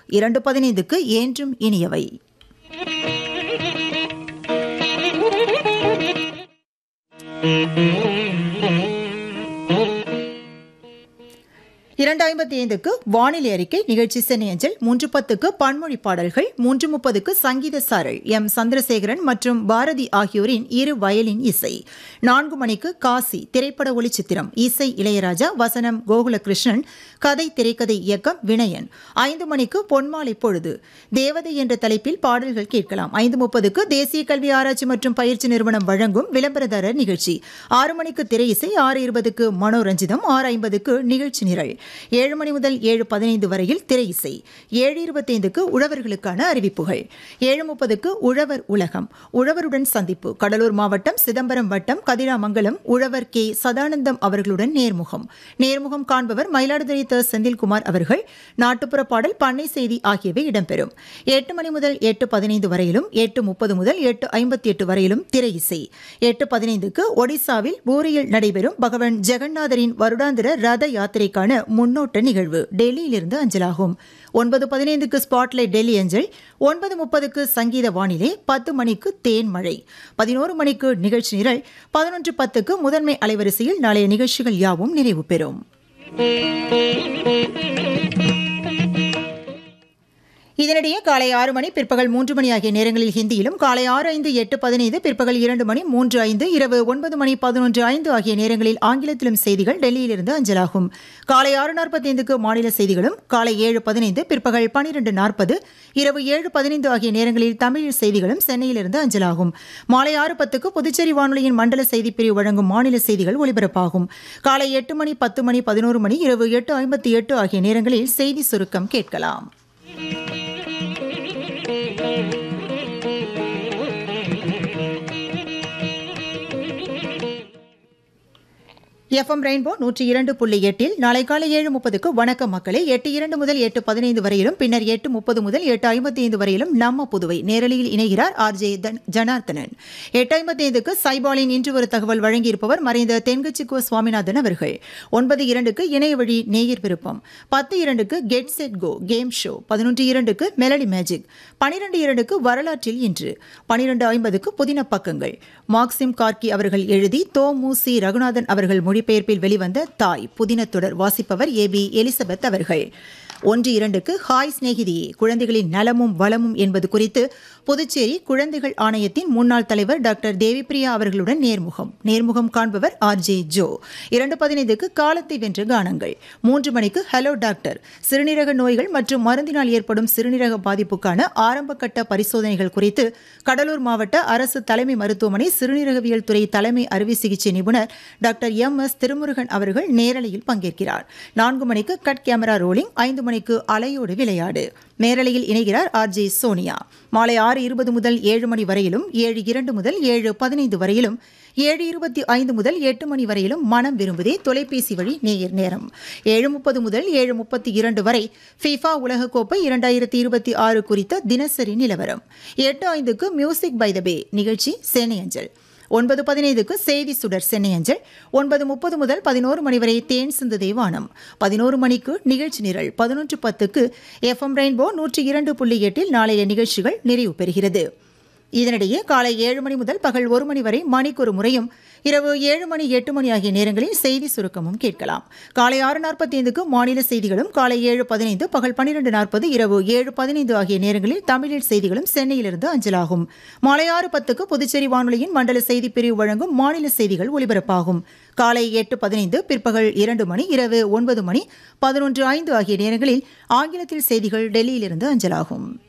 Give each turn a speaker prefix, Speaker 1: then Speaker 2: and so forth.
Speaker 1: இரண்டு பதினைந்துக்கு என்றும் இனியவை இரண்டு ஐம்பத்தி ஐந்துக்கு வானிலை அறிக்கை நிகழ்ச்சி சென்னை அஞ்சல் மூன்று பத்துக்கு பன்மொழி பாடல்கள் மூன்று முப்பதுக்கு சங்கீத சாரல் எம் சந்திரசேகரன் மற்றும் பாரதி ஆகியோரின் இரு வயலின் இசை நான்கு மணிக்கு காசி திரைப்பட ஒளிச்சித்திரம் இசை இளையராஜா வசனம் கோகுலகிருஷ்ணன் கதை திரைக்கதை இயக்கம் வினயன் ஐந்து மணிக்கு பொன்மாலை பொழுது தேவதை என்ற தலைப்பில் பாடல்கள் கேட்கலாம் ஐந்து முப்பதுக்கு தேசிய கல்வி ஆராய்ச்சி மற்றும் பயிற்சி நிறுவனம் வழங்கும் விளம்பரதாரர் நிகழ்ச்சி ஆறு மணிக்கு திரை இசை ஆறு இருபதுக்கு மனோரஞ்சிதம் ஆறு ஐம்பதுக்கு நிகழ்ச்சி நிரல் ஏழு மணி முதல் ஏழு பதினைந்து வரையில் திரை இசை ஏழு இருபத்தைந்துக்கு உழவர்களுக்கான அறிவிப்புகள் ஏழு முப்பதுக்கு உழவர் உலகம் உழவருடன் சந்திப்பு கடலூர் மாவட்டம் சிதம்பரம் வட்டம் கதிராமங்கலம் உழவர் கே சதானந்தம் அவர்களுடன் நேர்முகம் நேர்முகம் காண்பவர் மயிலாடுதுறை த செந்தில்குமார் அவர்கள் நாட்டுப்புற பாடல் பண்ணை செய்தி ஆகியவை இடம்பெறும் எட்டு மணி முதல் எட்டு பதினைந்து வரையிலும் எட்டு முப்பது முதல் எட்டு ஐம்பத்தி எட்டு வரையிலும் திரை இசை எட்டு பதினைந்துக்கு ஒடிசாவில் பூரியில் நடைபெறும் பகவான் ஜெகநாதரின் வருடாந்திர ரத யாத்திரைக்கான முன்னோட்ட நிகழ்வு டெல்லியிலிருந்து அஞ்சலாகும் ஒன்பது பதினைந்துக்கு ஸ்பாட்லைட் டெல்லி அஞ்சல் ஒன்பது முப்பதுக்கு சங்கீத வானிலை பத்து மணிக்கு தேன் மழை பதினோரு மணிக்கு நிகழ்ச்சி நிரல் பதினொன்று பத்துக்கு முதன்மை அலைவரிசையில் நாளைய நிகழ்ச்சிகள் யாவும் நிறைவு பெறும் இதனிடையே காலை ஆறு மணி பிற்பகல் மூன்று மணி ஆகிய நேரங்களில் ஹிந்தியிலும் காலை ஆறு ஐந்து எட்டு பதினைந்து பிற்பகல் இரண்டு மணி மூன்று ஐந்து இரவு ஒன்பது மணி பதினொன்று ஐந்து ஆகிய நேரங்களில் ஆங்கிலத்திலும் செய்திகள் டெல்லியிலிருந்து அஞ்சலாகும் காலை ஆறு நாற்பத்தைந்துக்கு மாநில செய்திகளும் காலை ஏழு பதினைந்து பிற்பகல் பனிரெண்டு நாற்பது இரவு ஏழு பதினைந்து ஆகிய நேரங்களில் தமிழ் செய்திகளும் சென்னையிலிருந்து அஞ்சலாகும் மாலை ஆறு பத்துக்கு புதுச்சேரி வானொலியின் மண்டல செய்திப்பிரிவு வழங்கும் மாநில செய்திகள் ஒலிபரப்பாகும் காலை எட்டு மணி பத்து மணி பதினோரு மணி இரவு எட்டு ஐம்பத்தி எட்டு ஆகிய நேரங்களில் செய்தி சுருக்கம் கேட்கலாம் எஃப்எம் ரெயின்போ நூற்றி இரண்டு புள்ளி எட்டில் நாளை காலை ஏழு முப்பதுக்கு வணக்கம் மக்களே எட்டு இரண்டு முதல் எட்டு பதினைந்து வரையிலும் பின்னர் எட்டு முப்பது முதல் எட்டு ஐம்பத்தி ஐந்து வரையிலும் நம்ம புதுவை நேரலையில் இணைகிறார் ஆர் ஜே ஜனார்த்தனன் எட்டு ஐம்பத்தி ஐந்துக்கு சைபாலின் இன்று ஒரு தகவல் வழங்கியிருப்பவர் மறைந்த தென்கட்சிக்கோ சுவாமிநாதன் அவர்கள் ஒன்பது இரண்டுக்கு இணைய வழி நேயர் விருப்பம் பத்து இரண்டுக்கு get set go game show பதினொன்று இரண்டுக்கு மெலடி மேஜிக் பனிரெண்டு இரண்டுக்கு வரலாற்றில் இன்று பனிரெண்டு ஐம்பதுக்கு புதின பக்கங்கள் மார்க்சிம் கார்கி அவர்கள் எழுதி தோ மு சி ரகுநாதன் அவர்கள் மொழிபெயர்ப்பில் வெளிவந்த தாய் புதின தொடர் வாசிப்பவர் ஏ பி எலிசபெத் அவர்கள் ஒன்று இரண்டுக்கு ஹாய் சிநேகிதியே குழந்தைகளின் நலமும் வளமும் என்பது குறித்து புதுச்சேரி குழந்தைகள் ஆணையத்தின் முன்னாள் தலைவர் டாக்டர் தேவிப்பிரியா அவர்களுடன் நேர்முகம் நேர்முகம் காண்பவர் ஆர் ஜே ஜோ இரண்டு பதினைந்துக்கு காலத்தை வென்ற கானங்கள் மூன்று மணிக்கு ஹலோ டாக்டர் சிறுநீரக நோய்கள் மற்றும் மருந்தினால் ஏற்படும் சிறுநீரக பாதிப்புக்கான ஆரம்ப கட்ட பரிசோதனைகள் குறித்து கடலூர் மாவட்ட அரசு தலைமை மருத்துவமனை சிறுநீரகவியல் துறை தலைமை அறுவை சிகிச்சை நிபுணர் டாக்டர் எம் எஸ் திருமுருகன் அவர்கள் நேரலையில் பங்கேற்கிறார் நான்கு மணிக்கு கட் கேமரா ரோலிங் ஐந்து மணிக்கு அலையோடு விளையாடு நேரலையில் இணைகிறார் ஆர் ஜே சோனியா மாலை ஆறு இருபது முதல் ஏழு மணி வரையிலும் ஏழு இரண்டு முதல் ஏழு பதினைந்து வரையிலும் ஏழு இருபத்தி ஐந்து முதல் எட்டு மணி வரையிலும் மனம் விரும்புதே தொலைபேசி வழி நேயர் நேரம் ஏழு முப்பது முதல் ஏழு முப்பத்தி இரண்டு வரை ஃபிஃபா உலகக்கோப்பை இரண்டாயிரத்தி இருபத்தி ஆறு குறித்த தினசரி நிலவரம் எட்டு ஐந்துக்கு மியூசிக் பை த பே நிகழ்ச்சி சேனை அஞ்சல் ஒன்பது பதினைந்துக்கு செய்தி சுடர் சென்னை அஞ்சல் ஒன்பது முப்பது முதல் பதினோரு மணி வரை தேன் சிந்து தேவானம் பதினோரு மணிக்கு நிகழ்ச்சி நிரல் பதினொன்று பத்துக்கு எஃப்எம் ரெயின்போ நூற்றி இரண்டு புள்ளி எட்டில் நாளைய நிகழ்ச்சிகள் நிறைவு பெறுகிறது இதனிடையே காலை ஏழு மணி முதல் பகல் ஒரு மணி வரை மணிக்கொரு முறையும் இரவு ஏழு மணி எட்டு மணி ஆகிய நேரங்களில் செய்தி சுருக்கமும் கேட்கலாம் காலை ஆறு நாற்பத்தி ஐந்துக்கு மாநில செய்திகளும் காலை ஏழு பதினைந்து பகல் பன்னிரண்டு நாற்பது இரவு ஏழு பதினைந்து ஆகிய நேரங்களில் தமிழில் செய்திகளும் சென்னையிலிருந்து அஞ்சலாகும் மாலை ஆறு பத்துக்கு புதுச்சேரி வானொலியின் மண்டல செய்தி பிரிவு வழங்கும் மாநில செய்திகள் ஒலிபரப்பாகும் காலை எட்டு பதினைந்து பிற்பகல் இரண்டு மணி இரவு ஒன்பது மணி பதினொன்று ஐந்து ஆகிய நேரங்களில் ஆங்கிலத்தில் செய்திகள் டெல்லியிலிருந்து அஞ்சலாகும்